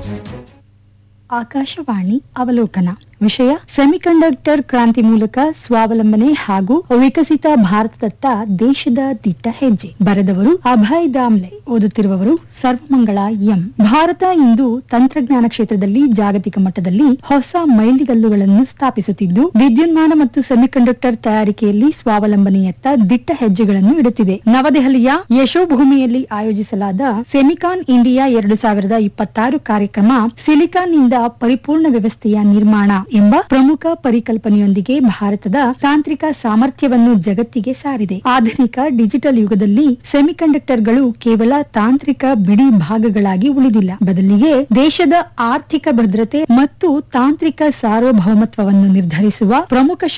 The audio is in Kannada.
ಆಕಾಶವಾಣಿ ಅವಲೋಕನ ವಿಷಯ ಸೆಮಿಕಂಡಕ್ಟರ್ ಕ್ರಾಂತಿ ಮೂಲಕ ಸ್ವಾವಲಂಬನೆ ಹಾಗೂ ವಿಕಸಿತ ಭಾರತದತ್ತ ದೇಶದ ದಿಟ್ಟ ಹೆಜ್ಜೆ ಬರೆದವರು ಅಭಯ್ ದಾಮ್ಲೆ ಓದುತ್ತಿರುವವರು ಸರ್ವಮಂಗಳ ಎಂ ಭಾರತ ಇಂದು ತಂತ್ರಜ್ಞಾನ ಕ್ಷೇತ್ರದಲ್ಲಿ ಜಾಗತಿಕ ಮಟ್ಟದಲ್ಲಿ ಹೊಸ ಮೈಲಿಗಲ್ಲುಗಳನ್ನು ಸ್ಥಾಪಿಸುತ್ತಿದ್ದು ವಿದ್ಯುನ್ಮಾನ ಮತ್ತು ಸೆಮಿಕಂಡಕ್ಟರ್ ತಯಾರಿಕೆಯಲ್ಲಿ ಸ್ವಾವಲಂಬನೆಯತ್ತ ದಿಟ್ಟ ಹೆಜ್ಜೆಗಳನ್ನು ಇಡುತ್ತಿದೆ ನವದೆಹಲಿಯ ಯಶೋಭೂಮಿಯಲ್ಲಿ ಆಯೋಜಿಸಲಾದ ಸೆಮಿಕಾನ್ ಇಂಡಿಯಾ ಎರಡು ಸಾವಿರದ ಇಪ್ಪತ್ತಾರು ಕಾರ್ಯಕ್ರಮ ಸಿಲಿಕಾನ್ ನಿಂದ ಪರಿಪೂರ್ಣ ವ್ಯವಸ್ಥೆಯ ನಿರ್ಮಾಣ ಎಂಬ ಪ್ರಮುಖ ಪರಿಕಲ್ಪನೆಯೊಂದಿಗೆ ಭಾರತದ ತಾಂತ್ರಿಕ ಸಾಮರ್ಥ್ಯವನ್ನು ಜಗತ್ತಿಗೆ ಸಾರಿದೆ ಆಧುನಿಕ ಡಿಜಿಟಲ್ ಯುಗದಲ್ಲಿ ಸೆಮಿಕಂಡಕ್ಟರ್ಗಳು ಕೇವಲ ತಾಂತ್ರಿಕ ಬಿಡಿ ಭಾಗಗಳಾಗಿ ಉಳಿದಿಲ್ಲ ಬದಲಿಗೆ ದೇಶದ ಆರ್ಥಿಕ ಭದ್ರತೆ ಮತ್ತು ತಾಂತ್ರಿಕ ಸಾರ್ವಭೌಮತ್ವವನ್ನು ನಿರ್ಧರಿಸುವ ಪ್ರಮುಖ